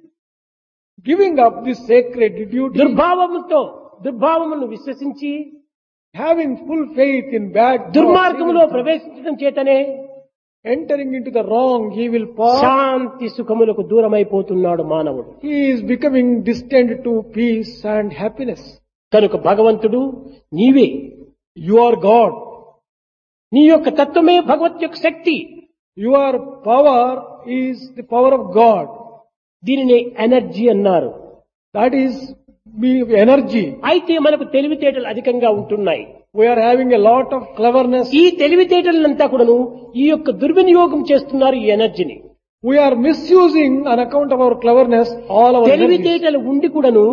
Giving up this sacred duty, దుర్భావముతో దుర్భావమును విశ్వసించి having full faith in bad thoughts, దుర్మార్గములో evil thoughts, ప్రవేశించడం చేతనే entering into the wrong evil path, శాంతి సుఖములకు దూరమైపోతున్నాడు మానవుడు he is becoming distant to peace and happiness. కనుక భగవంతుడు నీవే You are God. నీ యొక్క తత్వమే భగవత్ యొక్క శక్తి Your power is the power of God. దీనిని ఎనర్జీ అన్నారు That is me- energy. అయితే మనకు తెలివితేటలు అధికంగా ఉంటున్నాయి We are having a lot of cleverness. ఈ తెలివితేటలంతా కూడాను ఈ యొక్క దుర్వినియోగం చేస్తున్నారు ఈ ఎనర్జీని We are misusing on account of our cleverness all our energy. తెలివితేటలు ఉండి కూడాను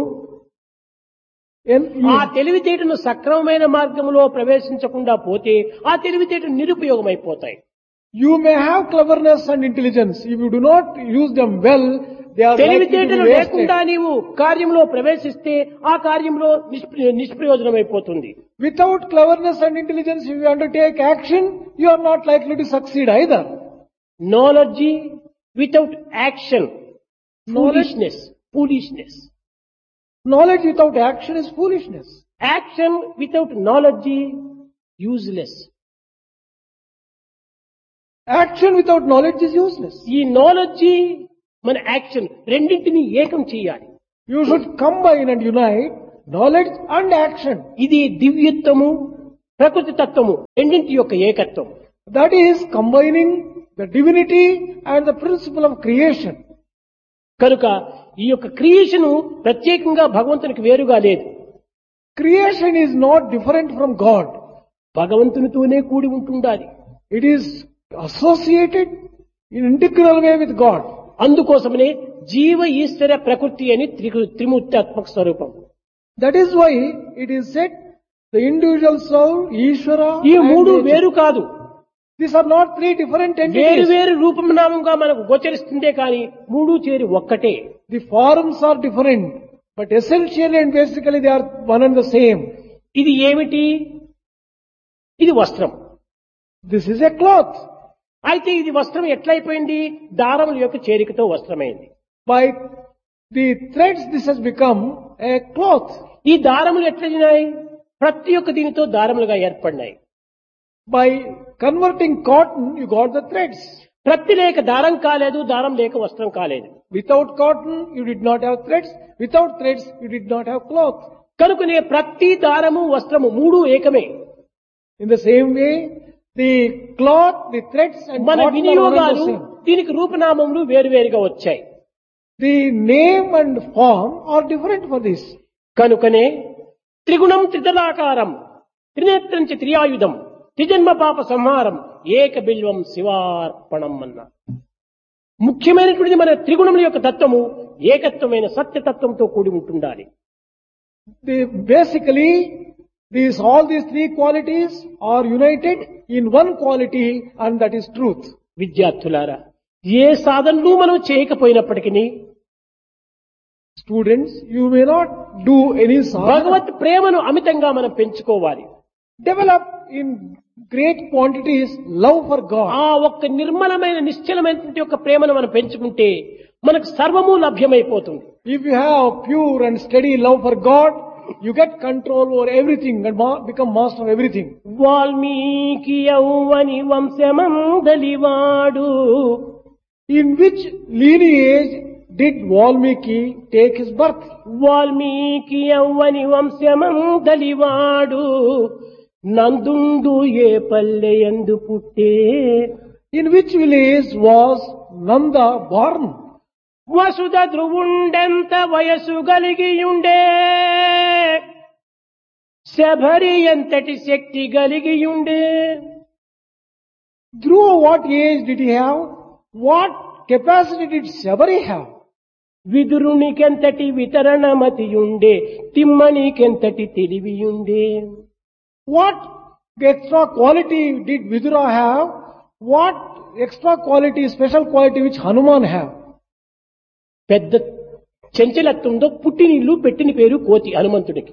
And ఆ you- తెలివితేటను సక్రమమైన మార్గంలో ప్రవేశించకుండా పోతే ఆ తెలివితేటలు నిరుపయోగం అయిపోతాయి You may have cleverness and intelligence. If you do not use them well, they are likely to తెలివితేటలు be లేకుండా wasted. నీవు కార్యంలో ప్రవేశిస్తే ఆ కార్యంలో నిష్ప్ర- నిష్ప్రయోజనం అయిపోతుంది Without cleverness and intelligence, if you undertake action, you are not likely to succeed either. Knowledge without action Knowledge- foolishness foolishness Knowledge without action is foolishness. Action without knowledge useless Action without knowledge is useless. ఈ knowledge మన action రెండింటినీ ఏకం చేయాలి You should combine and unite knowledge and action. ఇది దివ్యత్వము ప్రకృతి తత్వము రెండింటి యొక్క ఏకత్వం That is combining the divinity and the principle of creation. కనుక ఈ యొక్క క్రియేషన్ ప్రత్యేకంగా భగవంతునికి వేరుగా లేదు Creation is not different from God. భగవంతునితోనే కూడి ఉంటుండాలి It is associated in integral way with God. అందుకోసమనే జీవ ఈశ్వర ప్రకృతి అని త్రి త్రిమూర్తాత్మక స్వరూపం That is why it is said the individual soul, Ishvara, ఈ and మూడు nature. వేరు కాదు These are not three different వేరు entities. వేరు రూపనామంగా మనకు గోచరిస్తుందే కానీ మూడు చేరి ఒక్కటే The forms are different, but essentially and basically they are one and the same. ఇది ఏమిటి ఇది వస్త్రం This is a cloth. అయితే ఇది వస్త్రం ఎట్లయిపోయింది దారముల యొక్క చేరికతో వస్త్రమైంది By the threads this has become a cloth. ఈ దారములు ఎట్లయినాయి ప్రతి ఒక్క దీనితో దారములుగా ఏర్పడినాయి By converting cotton, you got the threads. ప్రతి లేక దారం కాలేదు దారం లేక వస్త్రం కాలేదు Without cotton, you did not have threads. Without threads, you did not have cloth. కనుకనే ప్రతి దారము వస్త్రము మూడు ఏకమే In the same way, the cloth, the threads and మన cotton are one and వినియోగాలు the same. దీనికి రూపనామములు వేరువేరుగా వచ్చాయి The name and form are different for this. కనుకనే త్రిగుణం త్రితలాకారం త్రినేత్రం చ త్రియాయుధం త్రిజన్మ పాప సంహారం ఏక బిల్వం శివార్పణం అన్న ముఖ్యమైనటువంటిది మన త్రిగుణముల యొక్క తత్వము ఏకత్వమైన సత్యతత్వంతో కూడి ఉంటుండాలి The, basically, these, all these three qualities are united in one quality and that is truth. విద్యార్థులారా ఏ సాధనలు మనం చేయకపోయినప్పటికీ Students, you may not do any sadhana. భగవత్ ప్రేమను అమితంగా మనం పెంచుకోవాలి Develop in great quantities love for God. ఆ ఒక్క నిర్మలమైన నిశ్చలమైనటువంటి యొక్క ప్రేమను మనం పెంచుకుంటే మనకు సర్వము లభ్యమైపోతుంది If you have pure and steady love for God, you get control over everything and ma- become master of everything. Valmiki యౌవని వంశమందలివాడు In which lineage did Valmiki take his birth? Valmiki యౌవని వంశమందలివాడు నందుండు ఏ పల్లె ఎందు పుట్టే In which village was Nanda born? వసుధ ధ్రువుండెంత వయసు కలిగియుండే శబరి ఎంతటి శక్తి కలిగియుండే Through what age did he have? What capacity did Sabari have? విదురునికెంతటి వితరణమతియుండే తిమ్మనికెంతటి తెలివియుండే What extra quality did Vidura have? What extra quality, special quality which Hanuman have? పెద్ద చంచలత్వంతో పుట్టినిల్లు పెట్టిన పేరు కోతి హనుమంతుడికి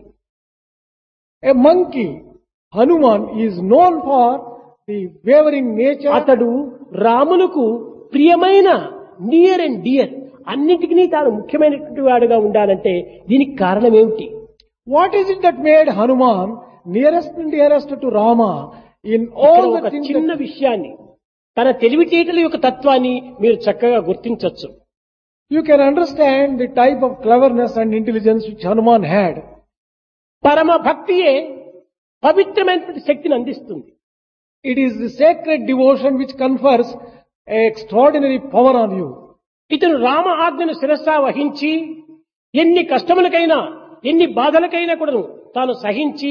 A monkey, Hanuman, is known for the wavering nature. అతడు రాములకు ప్రియమైన near and dear అన్నిటికీ తాను ముఖ్యమైనటువంటి వాడుగా ఉండాలంటే దీనికి కారణం ఏమిటి What is it that made Hanuman nearest and dearest to Rama in ఇక్కడ all ఒక the things చిన్న that విషయాన్ని తన తెలివితేటల యొక్క తత్వాన్ని మీరు చక్కగా గుర్తించవచ్చు you can understand the type of cleverness and intelligence which Hanuman had. పరమ భక్తియే పవిత్రమైనటువంటి శక్తిని అందిస్తుంది It is the sacred devotion which confers extraordinary power on you. ఇతను రామ ఆజ్ఞను శిరస్సా వహించి ఎన్ని కష్టములకైనా ఎన్ని బాధలకైనా కూడాను తాను సహించి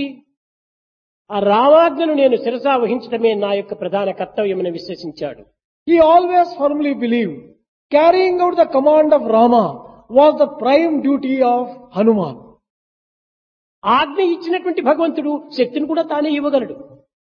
ఆ రామాజ్ఞను నేను శిరసా వహించడమే నా యొక్క ప్రధాన కర్తవ్యమని విశ్వసించాడు He always firmly believed carrying out the command of Rama was the prime duty of Hanuman. ఆజ్ఞ ఇచ్చినటువంటి భగవంతుడు శక్తిని కూడా తానే ఇవ్వగలడు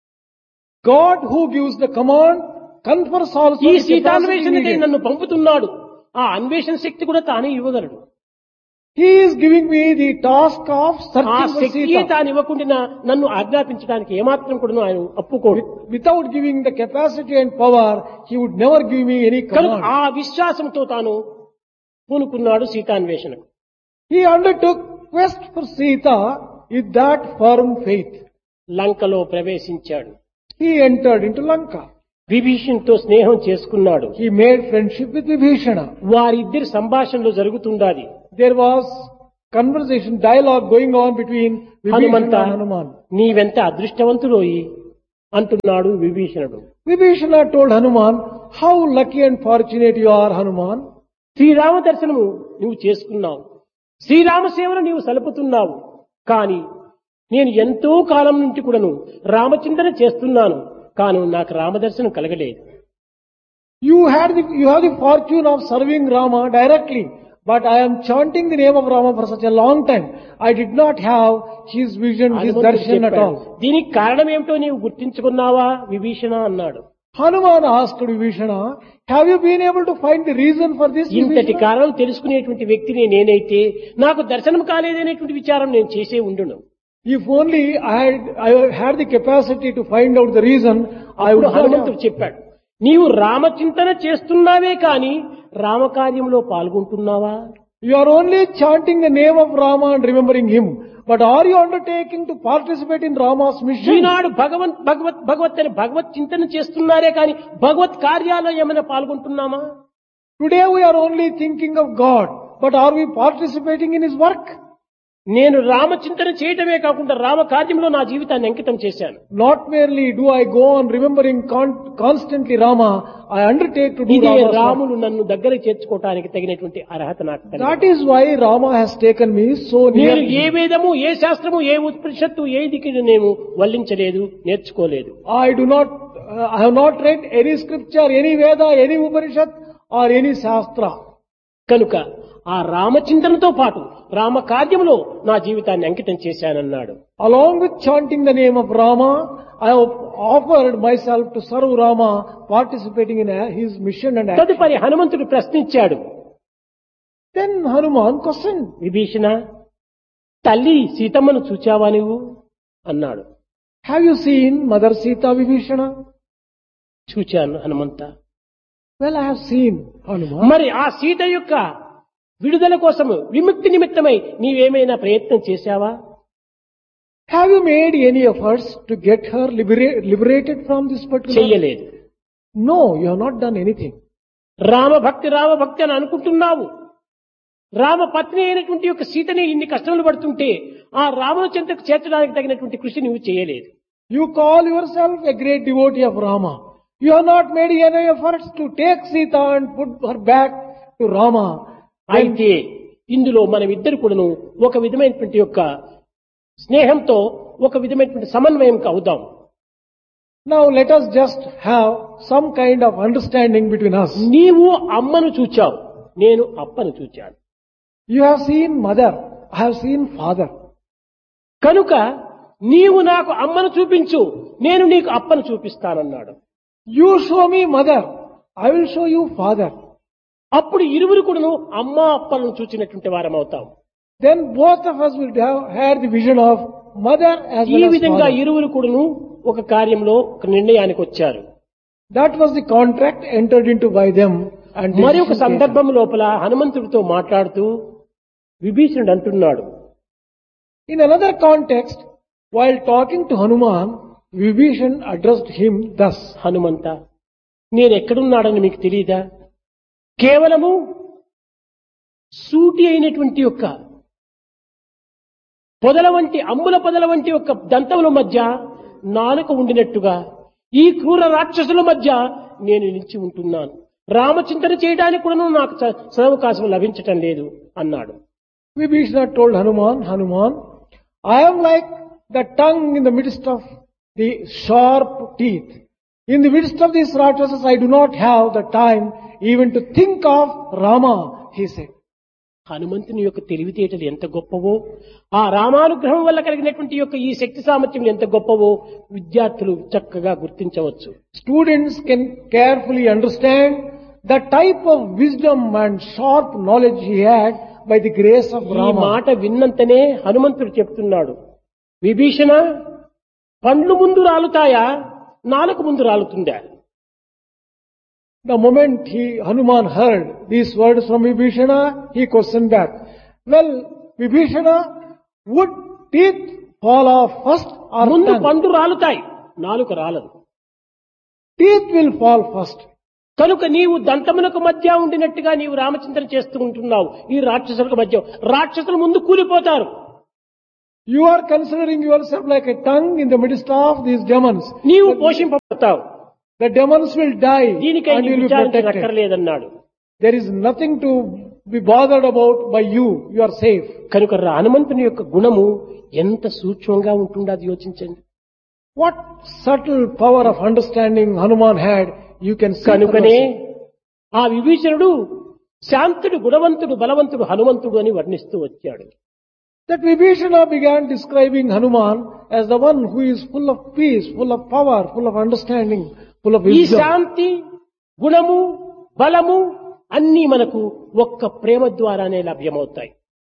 God who gives the command confers also ఈ the capacity సీతాన్వేషణకై needed. నన్ను పంపుతున్నాడు ఆ అన్వేషణ శక్తి కూడా తానే ఇవ్వగలడు He is giving me the task of ఆ searching for శక్తియే Sita. తాను ఇవ్వకుండా నన్ను ఆజ్ఞాపించడానికి ఏమాత్రం కూడా ఆయన ఒప్పుకోడు With- Without giving the capacity and power, he would never give me any కనుక command. ఆ విశ్వాసంతో తాను పూనుకున్నాడు సీతాన్వేషణకు He undertook quest for Sita with that firm faith. లంకలో ప్రవేశించాడు He entered into Lanka. విభీషణ్తో స్నేహం చేసుకున్నాడు He made friendship with Vibhishana. వారిద్దరి సంభాషణలో జరుగుతుండాలి There was conversation, dialogue going on between Vibhishana Hanumantha and Hanuman. నీవెంత అదృష్టవంతుడోయి అంటున్నాడు విభీషణుడు Vibhishana told Hanuman, how lucky and fortunate you are, Hanuman. Srirama దర్శనము నువ్వు చేసుకున్నావు శ్రీరామ సేవను నీవు సలుపుతున్నావు కానీ నేను ఎంతో కాలం నుంచి కూడాను రామచింతన చేస్తున్నాను కాను నాకు రామదర్శనం కలగలేదు You had the, you have the fortune of serving Rama directly, but I am chanting the name of Rama for such a long time. I did not have his vision, his హనుమంతుడు darshan at చెప్పాడు. all. దీనికి కారణం ఏమిటో నీవు గుర్తించుకున్నావా విభీషణ అన్నాడు Hanuman asked Vibhishana, have you been able to find the reason for this? ఇంతటి Vibhishana? కారణం తెలుసుకునేటువంటి వ్యక్తిని నేనైతే నాకు దర్శనం కాలేదనేటువంటి విచారం నేను చేసే ఉండును If only I had, I had the capacity to find out the reason, I would అప్పుడు have. హనుమంతుడు చెప్పాడు నీవు రామచింతన చేస్తున్నావే కాని రామకార్యంలో పాల్గొంటున్నావా You are only chanting the name of Rama and remembering him. But are you undertaking to participate in Rama's mission? ఈనాడు భగవంత్ భగవత్ భగవత్ అని భగవత్ చింతన చేస్తున్నారే కానీ భగవత్ కార్యాలయం ఏమైనా పాల్గొంటున్నామా Today we are only thinking of God, but are we participating in His work? నేను రామచింతన చేయటమే కాకుండా రామ కార్యంలో నా జీవితాన్ని అంకితం చేశాను Not merely do I go on remembering con- constantly Rama, I undertake to do ఇదే Rama's work. రాములు నన్ను దగ్గర చేర్చుకోవటానికి తగినటువంటి అర్హత నాకు కలిగింది. That is why Rama has taken me so near. నేను ఏ him. వేదము ఏ శాస్త్రము ఏ ఉపనిషత్తు ఏ దిక్కు నేను వల్లించలేదు నేర్చుకోలేదు I do not, uh, I have not read any scripture, any Veda, any Upanishad or any Shastra. కనుక ఆ రామచింతనతో పాటు రామ కార్యములో నా జీవితాన్ని అంకితం చేశానన్నాడు Along with chanting the name of Rama, I have offered myself to serve Rama, participating in uh, his mission and action. తదుపరి హనుమంతుడు ప్రశ్నించాడు Then Hanuman questioned, Vibhishana తల్లి సీతమ్మను చూచావా నువ్వు అన్నాడు Have you seen Mother Sita Vibhishana? చూచాను Hanumantha Well, I have seen Hanuman. మరి ఆ సీత యొక్క విడుదల కోసము విముక్తి నిమిత్తమై నీవేమైనా ప్రయత్నం చేశావా Have you made any efforts to get her libera- liberated from this particular? చెయ్యలేదు No, you have not done anything. రామభక్తి రామభక్తి అని అనుకుంటున్నావు రామ పత్ని అయినటువంటి యొక్క సీతని ఇన్ని కష్టములు పడుతుంటే ఆ రాముల చెంతకు చేర్చడానికి తగినటువంటి కృషి నువ్వు చేయలేదు You call yourself a great devotee of Rama. You have not made any efforts to take Sita and put her back to Rama. అయితే ఇందులో మనం ఇద్దరు కూడాను ఒక విధమైనటువంటి యొక్క స్నేహంతో ఒక విధమైనటువంటి సమన్వయం అవుదాం Now let us just have some kind of understanding between us. నీవు అమ్మను చూచావు నేను అప్పను చూచాను You have seen mother. I have seen father. కనుక నీవు నాకు అమ్మను చూపించు నేను నీకు అప్పను చూపిస్తానన్నాడు You show me mother. I will show you father. అప్పుడు ఇరువురు కూడాను అమ్మ అప్పలను చూచినటువంటి వారం అవుతాం Then both of us will have had the vision of mother as ఈ well as విధంగా father. ఇరువురు కూడాను ఒక కార్యంలో ఒక నిర్ణయానికి వచ్చారు That was the contract entered into by them. And మరి ఒక decision taken. సందర్భం లోపల హనుమంతుడితో మాట్లాడుతూ విభీషణుడు అంటున్నాడు In another context, while talking to Hanuman, Vibhishan addressed him thus. Hanumantha నేను ఎక్కడున్నాడని మీకు తెలియదా కేవలము సూటి అయినటువంటి యొక్క పొదల వంటి అంబుల పొదల వంటి యొక్క దంతముల మధ్య నాలుక ఉండినట్టుగా ఈ క్రూర రాక్షసుల మధ్య నేను నిలిచి ఉంటున్నాను రామచింతన చేయడానికి కూడా నాకు స- సదవకాశం లభించటం లేదు అన్నాడు Vibhishana told Hanuman, Hanuman, I am like the tongue in the midst of the sharp teeth. In the midst of these Rakshasas, I do not have the time even to think of Rama, he said. హనుమంతుని యొక్క తెలివితేటలు ఎంత గొప్పవో ఆ రామానుగ్రహం వల్ల కలిగినటువంటి యొక్క ఈ శక్తి సామర్థ్యం ఎంత గొప్పవో విద్యార్థులు చక్కగా గుర్తించవచ్చు Students can carefully understand the type of wisdom and sharp knowledge he had by the grace of ఈ Rama. మాట విన్నంతనే హనుమంతుడు చెప్తున్నాడు విభీషణ పండ్లు ముందు రాలుతాయా నాలుగు ముందు రాలుతుందా The moment he, Hanuman heard these words from Vibhishana, he questioned back. Well, Vibhishana, would teeth fall off first or ముందు tongue? పండు రాలుతాయి నాలుక రాలదు teeth will fall first. కనుక నీవు దంతమునకు మధ్య ఉండినట్టుగా నీవు రామచింతన చేస్తూ ఉంటున్నావు ఈ రాక్షసులకు మధ్య రాక్షసులు ముందు కూలిపోతారు You are considering yourself like a tongue in the midst of these demons. నీవు పోషింపబడతావు The demons will die దీనికై and నీవు you will be protected. విచారించక్కర్లేదన్నాడు There is nothing to be bothered about by you. You are safe. కనుక రా- హనుమంతుని యొక్క గుణము ఎంత సూక్ష్మంగా ఉంటుందో అది యోచించండి What subtle power of understanding Hanuman had, you can see. for కనుకనే yourself. ఆ విభీషణుడు శాంతుడు గుణవంతుడు బలవంతుడు హనుమంతుడు అని వర్ణిస్తూ వచ్చాడు That Vibhishana began describing Hanuman as the one who is full of peace, full of power, full of understanding, full of ఈ wisdom. శాంతి గుణము బలము అన్నీ మనకు ఒక్క ప్రేమ ద్వారానే లభ్యమవుతాయి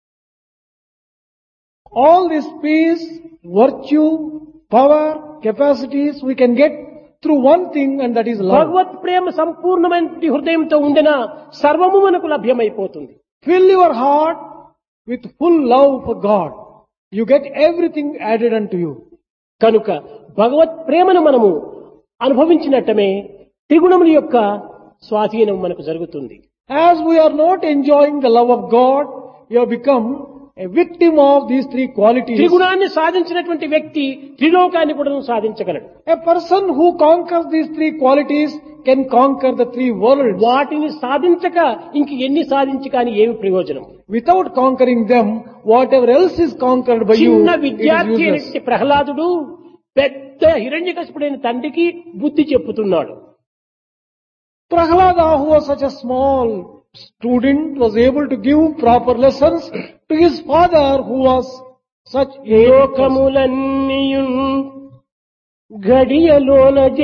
All this peace, virtue, power, capacities we can get through one thing and that is love. భగవత్ ప్రేమ సంపూర్ణమైన హృదయంతో ఉండిన సర్వము మనకు లభ్యమైపోతుంది Fill your heart with full love for God. You get everything added unto you. కనుక భగవత్ ప్రేమను మనము అనుభవించినట్టమే త్రిగుణముల యొక్క స్వాధీనం మనకు జరుగుతుంది As we are not enjoying the love of God, you have become a victim of these three qualities. త్రిగుణాన్ని సాధించినటువంటి వ్యక్తి త్రిలోకాన్ని కూడా సాధించగలడు A person who conquers these three qualities can conquer the three worlds. వాటిని సాధించక ఇంక ఎన్ని సాధించి కానీ ఏమి ప్రయోజనం Without conquering them, whatever else is conquered by you, చిన్న it is విద్యార్థి useless. అయినటువంటి ప్రహ్లాదుడు పెద్ద హిరణ్యకశిపుడైన తండ్రికి బుద్ధి చెప్పుతున్నాడు Prahlada, who was such a small student, was able to give proper lessons to his father, who was such a లోకములన్నీయున్ గడియలోన